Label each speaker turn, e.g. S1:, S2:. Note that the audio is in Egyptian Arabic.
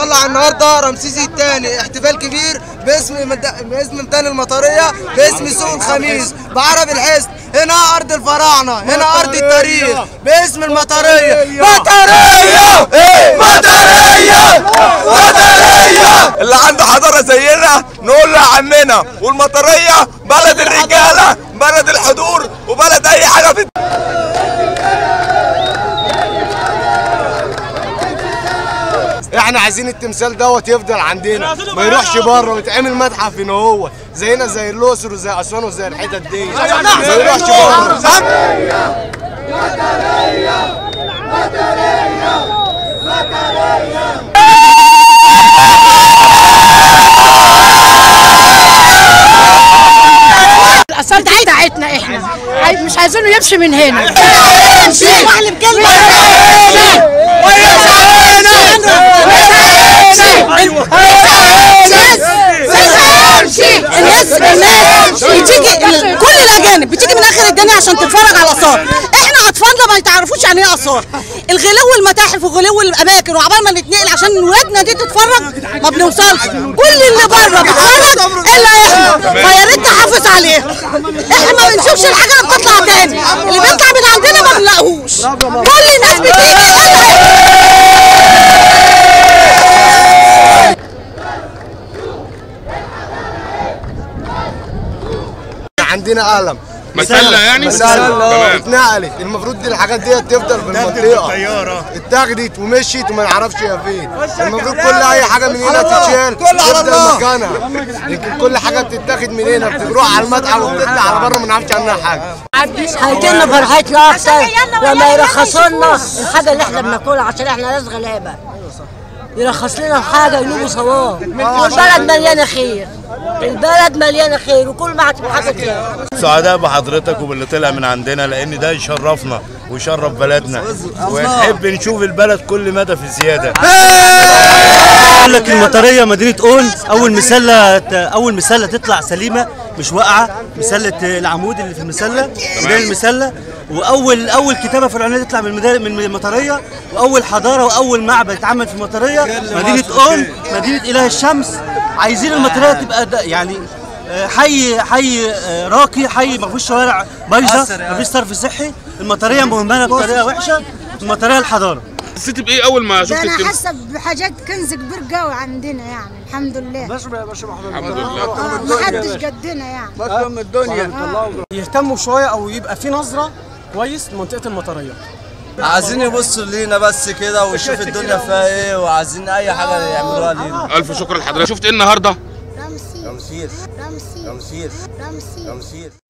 S1: هنطلع النهارده رمسيس الثاني احتفال كبير باسم مد... باسم ميدان المطريه باسم سوق الخميس بعرب الحسن هنا ارض الفراعنه هنا ارض التاريخ باسم المطريه مطريه
S2: مطرية مطرية اللي عنده حضارة زينا نقول له يا عمنا والمطرية بلد الرجالة بلد الحضور وبلد أي حاجة في
S1: احنا عايزين التمثال دوت يفضل عندنا ما يروحش بره ويتعمل متحف هنا هو زينا زي الاقصر وزي اسوان وزي الحتت دي ما يروحش بره
S3: الاثار دي بتاعتنا احنا عاي- مش عايزينه يمشي من هنا يمشي واحد بكلمه
S4: الناس الناس بتيجي كل الاجانب بتيجي من اخر الدنيا عشان تتفرج على الاثار احنا اطفالنا ما يتعرفوش يعني ايه اثار الغلو المتاحف وغلو الاماكن وعبال ما نتنقل عشان ولادنا دي تتفرج ما بنوصلش كل اللي بره بيتفرج الا احنا فيا ريت نحافظ عليها احنا ما بنشوفش الحاجه اللي بتطلع تاني اللي بيطلع من عندنا ما بنلاقوش كل الناس بتيجي الا إحنا.
S1: عندنا قلم
S5: مسلة يعني؟
S1: مسلة
S5: تمام.
S1: اتنقلت المفروض دي الحاجات دي تفضل في المنطقة اتاخدت ومشيت وما نعرفش هي فين المفروض كل اي حاجة من هنا تتشال تفضل مكانها لكن كل حاجة بتتاخد من هنا بتروح على المتحف وبتطلع على بره ما نعرفش عنها حاجة
S6: هيجيلنا فرحتنا اكتر لما يرخصوا لنا الحاجه اللي احنا بناكلها عشان احنا ناس غلابه يرخص لنا الحاجه يجيبوا ثواب والبلد مليانه خير البلد مليانه خير وكل ما هتبقى حاجه خير
S7: سعداء بحضرتك وباللي طلع من عندنا لان ده يشرفنا ويشرف بلدنا ونحب نشوف البلد كل مدى في زياده
S8: بقول لك المطريه مدينه اون اول مسله اول مسله تطلع سليمه مش واقعه مسله العمود اللي في المسله ميدان المسله واول اول كتابه فرعونيه تطلع من المدار- من المطريه واول حضاره واول معبد اتعمل في المطريه مدينه اون مدينه اله الشمس عايزين المطريه تبقى ده يعني آه، حي حي آه، راقي حي ما فيهوش شوارع بايظه ما فيش صرف صحي المطريه مهمله بطريقه وحشه المطريه الحضاره
S5: حسيت بايه اول ما شفت
S3: ده انا
S5: التمثال
S3: حاسه بحاجات كنز كبير قوي عندنا يعني الحمد لله
S5: الحمد لله
S3: آه، محدش قدنا يعني
S9: يهتموا شويه او يبقى في نظره كويس لمنطقه المطريه
S2: عايزين يبصوا لينا بس كده ويشوف الدنيا فيها ايه وعايزين اي حاجة يعملوها لينا
S5: الف شكر لحضرتك شفت ايه النهارده
S3: رمسيس
S2: رمسيس
S3: رمسيس
S2: رمسيس
S3: رمسيس
S2: رمسيس